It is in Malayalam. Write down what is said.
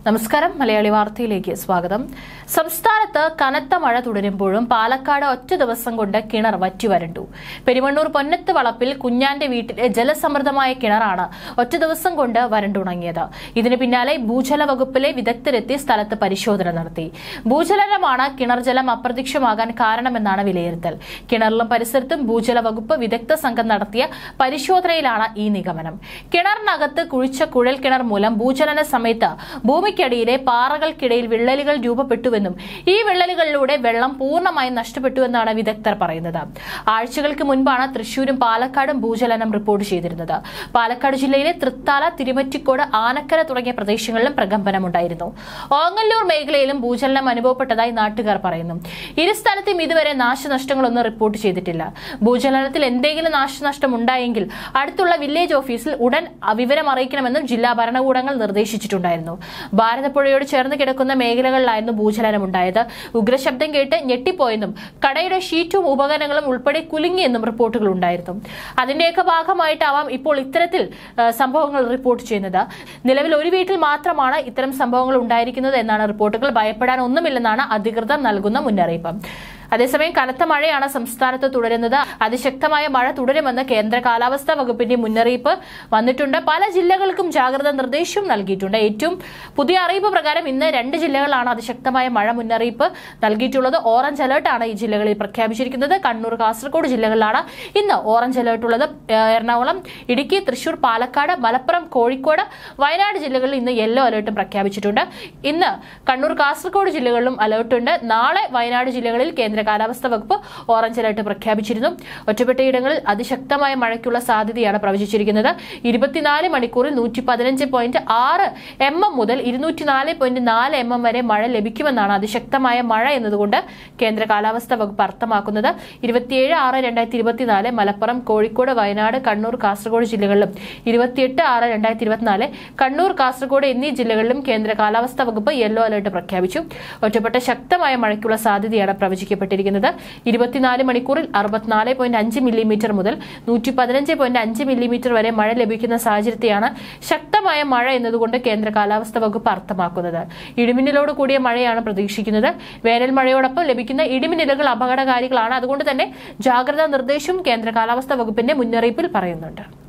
നമസ്കാരം മലയാളി വാർത്തയിലേക്ക് സ്വാഗതം സംസ്ഥാനത്ത് കനത്ത മഴ തുടരുമ്പോഴും പാലക്കാട് ഒറ്റ ദിവസം കൊണ്ട് കിണർ വറ്റിവരണ്ടു പെരുമണ്ണൂർ പൊന്നത്ത് വളപ്പിൽ കുഞ്ഞാന്റെ വീട്ടിലെ ജലസമൃദ്ധമായ കിണറാണ് ഒറ്റ ദിവസം കൊണ്ട് വരണ്ടുണങ്ങിയത് ഇതിന് പിന്നാലെ ഭൂജല വകുപ്പിലെ വിദഗ്ധരെത്തി സ്ഥലത്ത് പരിശോധന നടത്തി ഭൂജലമാണ് കിണർ ജലം അപ്രത്യക്ഷമാകാൻ കാരണമെന്നാണ് വിലയിരുത്തൽ കിണറിലും പരിസരത്തും ഭൂജല വകുപ്പ് വിദഗ്ധ സംഘം നടത്തിയ പരിശോധനയിലാണ് ഈ നിഗമനം കിണറിനകത്ത് കുഴിച്ച കുഴൽ കിണർ മൂലം ഭൂചലന സമയത്ത് ഭൂമിക്കടിയിലെ പാറകൾക്കിടയിൽ വിള്ളലുകൾ രൂപപ്പെട്ടുവെന്നും ഈ വിള്ളലുകളിലൂടെ വെള്ളം പൂർണ്ണമായും നഷ്ടപ്പെട്ടുവെന്നാണ് വിദഗ്ധർ പറയുന്നത് ആഴ്ചകൾക്ക് മുൻപാണ് തൃശൂരും പാലക്കാടും ഭൂചലനം റിപ്പോർട്ട് ചെയ്തിരുന്നത് പാലക്കാട് ജില്ലയിലെ തൃത്താല തിരുമറ്റിക്കോട് ആനക്കര തുടങ്ങിയ പ്രദേശങ്ങളിലും പ്രകമ്പനമുണ്ടായിരുന്നു ഓങ്ങല്ലൂർ മേഖലയിലും ഭൂചലനം അനുഭവപ്പെട്ടതായി നാട്ടുകാർ പറയുന്നു ഇരു സ്ഥലത്തും ഇതുവരെ നാശനഷ്ടങ്ങളൊന്നും റിപ്പോർട്ട് ചെയ്തിട്ടില്ല ഭൂചലനത്തിൽ എന്തെങ്കിലും നാശനഷ്ടം ഉണ്ടായെങ്കിൽ അടുത്തുള്ള വില്ലേജ് ഓഫീസിൽ ഉടൻ വിവരം അറിയിക്കണമെന്നും ജില്ലാ ഭരണകൂടങ്ങൾ നിർദ്ദേശിച്ചിട്ടുണ്ടായിരുന്നു ഭാരതപ്പുഴയോട് ചേർന്ന് കിടക്കുന്ന മേഖലകളിലായിരുന്നു ഭൂചലനം ഉണ്ടായത് ഉഗ്രശബ്ദം കേട്ട് ഞെട്ടിപ്പോയെന്നും കടയുടെ ഷീറ്റും ഉപകരണങ്ങളും ഉൾപ്പെടെ കുലുങ്ങിയെന്നും റിപ്പോർട്ടുകൾ ഉണ്ടായിരുന്നു അതിന്റെയൊക്കെ ഭാഗമായിട്ടാവാം ഇപ്പോൾ ഇത്തരത്തിൽ ആ, സംഭവങ്ങൾ റിപ്പോർട്ട് ചെയ്യുന്നത് നിലവിൽ ഒരു വീട്ടിൽ മാത്രമാണ് ഇത്തരം സംഭവങ്ങൾ ഉണ്ടായിരിക്കുന്നത് എന്നാണ് റിപ്പോർട്ടുകൾ ഭയപ്പെടാൻ ഒന്നുമില്ലെന്നാണ് അധികൃതർ നൽകുന്ന മുന്നറിയിപ്പ് അതേസമയം കനത്ത മഴയാണ് സംസ്ഥാനത്ത് തുടരുന്നത് അതിശക്തമായ മഴ തുടരുമെന്ന് കേന്ദ്ര കാലാവസ്ഥാ വകുപ്പിന്റെ മുന്നറിയിപ്പ് വന്നിട്ടുണ്ട് പല ജില്ലകൾക്കും ജാഗ്രതാ നിർദ്ദേശവും നൽകിയിട്ടുണ്ട് ഏറ്റവും പുതിയ അറിയിപ്പ് പ്രകാരം ഇന്ന് രണ്ട് ജില്ലകളാണ് അതിശക്തമായ മഴ മുന്നറിയിപ്പ് നൽകിയിട്ടുള്ളത് ഓറഞ്ച് അലർട്ടാണ് ഈ ജില്ലകളിൽ പ്രഖ്യാപിച്ചിരിക്കുന്നത് കണ്ണൂർ കാസർഗോഡ് ജില്ലകളിലാണ് ഇന്ന് ഓറഞ്ച് അലർട്ട് ഉള്ളത് ഏഹ് എറണാകുളം ഇടുക്കി തൃശൂർ പാലക്കാട് മലപ്പുറം കോഴിക്കോട് വയനാട് ജില്ലകളിൽ ഇന്ന് യെല്ലോ അലർട്ടും പ്രഖ്യാപിച്ചിട്ടുണ്ട് ഇന്ന് കണ്ണൂർ കാസർഗോഡ് ജില്ലകളിലും അലർട്ടുണ്ട് നാളെ വയനാട് ജില്ലകളിൽ കേന്ദ്ര കാലാവസ്ഥാ വകുപ്പ് ഓറഞ്ച് അലർട്ട് പ്രഖ്യാപിച്ചിരുന്നു ഒറ്റപ്പെട്ടയിടങ്ങളിൽ അതിശക്തമായ മഴയ്ക്കുള്ള സാധ്യതയാണ് പ്രവചിച്ചിരിക്കുന്നത് ഇരുപത്തിനാല് മണിക്കൂറിൽ നൂറ്റി പതിനഞ്ച് പോയിന്റ് ആറ് എം എം മുതൽ ഇരുന്നൂറ്റിനാല് പോയിന്റ് നാല് എം എം വരെ മഴ ലഭിക്കുമെന്നാണ് അതിശക്തമായ മഴ എന്നതുകൊണ്ട് കേന്ദ്ര കാലാവസ്ഥാ വകുപ്പ് അർത്ഥമാക്കുന്നത് ഇരുപത്തിയേഴ് ആറ് രണ്ടായിരത്തി ഇരുപത്തിനാല് മലപ്പുറം കോഴിക്കോട് വയനാട് കണ്ണൂർ കാസർഗോഡ് ജില്ലകളിലും ഇരുപത്തിയെട്ട് ആറ് രണ്ടായിരത്തി ഇരുപത്തിനാല് കണ്ണൂർ കാസർഗോഡ് എന്നീ ജില്ലകളിലും കേന്ദ്ര കാലാവസ്ഥാ വകുപ്പ് യെല്ലോ അലർട്ട് പ്രഖ്യാപിച്ചു ഒറ്റപ്പെട്ട ശക്തമായ മഴയ്ക്കുള്ള സാധ്യതയാണ് പ്രവചിക്കപ്പെട്ടിരിക്കുന്നത് ഇരുപത്തിനാല് മണിക്കൂറിൽ അറുപത്തിനാല് പോയിന്റ് അഞ്ച് മില്ലിമീറ്റർ മുതൽ നൂറ്റി പതിനഞ്ച് പോയിന്റ് അഞ്ച് മില്ലിമീറ്റർ വരെ മഴ ലഭിക്കുന്ന സാഹചര്യത്തെയാണ് ശക്തമായ മഴ എന്നതുകൊണ്ട് കേന്ദ്ര കാലാവസ്ഥാ വകുപ്പ് അർത്ഥമാക്കുന്നത് ഇടിമിന്നലോട് കൂടിയ മഴയാണ് പ്രതീക്ഷിക്കുന്നത് വേനൽ മഴയോടൊപ്പം ലഭിക്കുന്ന ഇടിമിന്നലുകൾ അപകടകാരികളാണ് അതുകൊണ്ട് തന്നെ ജാഗ്രതാ നിർദ്ദേശവും കേന്ദ്ര കാലാവസ്ഥാ വകുപ്പിന്റെ മുന്നറിയിപ്പിൽ പറയുന്നുണ്ട്